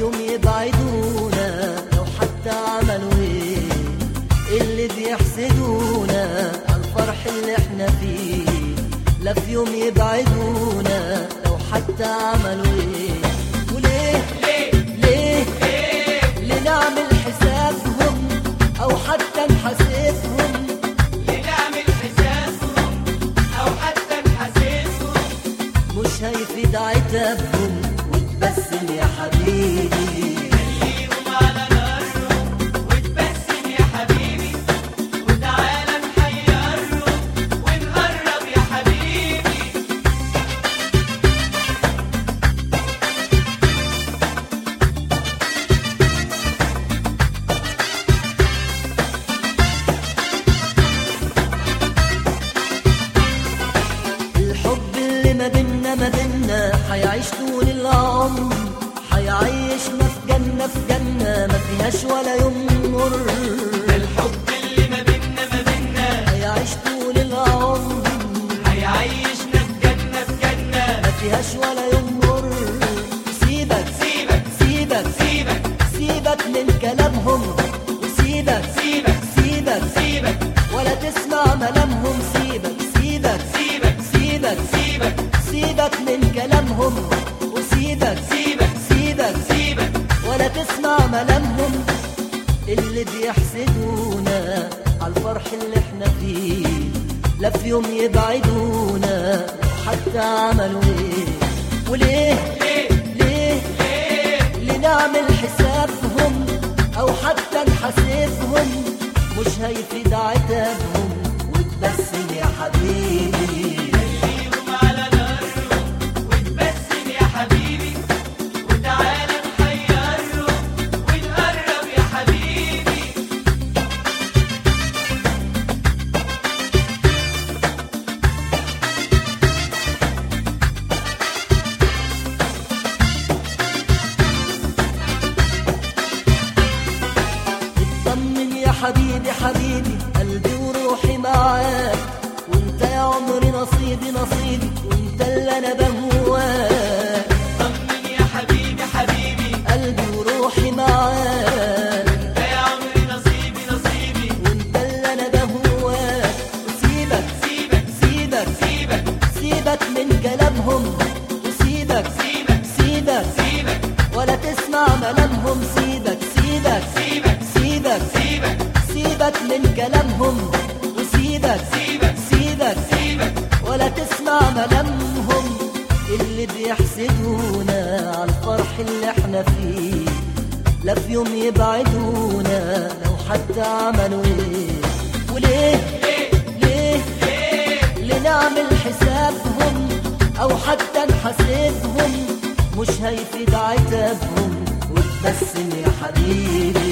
يوم يبعدونا لو حتى عملوا ايه اللي بيحسدونا عالفرح اللي احنا فيه لا في يوم يبعدونا لو حتى عملوا ايه وليه ليه ليه ليه نعمل حسابهم او حتى نحاسبهم لنعمل حسابهم أو حتى نحاسبهم مش هيفيد عتابهم وتبسم يا حبيبي خليهم على نارهم وتبسم يا حبيبي وتعالى نحيرهم ونقرب يا حبيبي الحب اللي ما بينا ما بينا حيعيش طول العمر حيعيشنا في جنة في جنة ما فيهاش ولا يوم مر الحب اللي ما بينا ما بينا حيعيش طول العمر هيعيشنا في جنة في جنة ما فيهاش ولا يوم مر سيبك سيبك سيبك سيبك سيبك من كلامهم وسيبك سيبك سيبك سيبك ولا تسمع ملامهم سيبك سيبك سيبك سيبك سيبك سيبك من كلامهم وسيبك سيبك سيبك سيبك ولا تسمع ملامهم اللي بيحسدونا عالفرح اللي احنا فيه لا في يوم يبعدونا حتى عملوا ايه وليه ليه ليه ليه لنعمل حسابهم او حتى نحاسبهم مش هيفيد عتابهم وتبسم يا حبيبي خليهم على نارهم وتبسم يا حبيبي وتعالى نحيرهم ونقرب يا حبيبي اطمن يا حبيبي حبيبي قلبي وروحي معاك وانت يا عمري نصيبي نصيبي وانت اللي انا بهواك طمن يا حبيبي حبيبي قلبي وروحي معاك انت يا عمري نصيبي نصيبي وانت اللي انا بهواك سيبك سيبك سيبك سيبك سيبك من كلامهم وسيبك سيبك سيبك سيبك ولا تسمع ملامهم سيبك سيبك سيبك سيبك سيبك سيبك من كلامهم وسيبك سيبك سيبك سيبك ولا تسمع ملامهم اللي بيحسدونا عالفرح اللي احنا فيه لا في يوم يبعدونا لو حتى عملوا ايه وليه ليه ليه لنعمل حسابهم او حتى نحاسبهم مش هيفيد عتابهم وتبسم يا حبيبي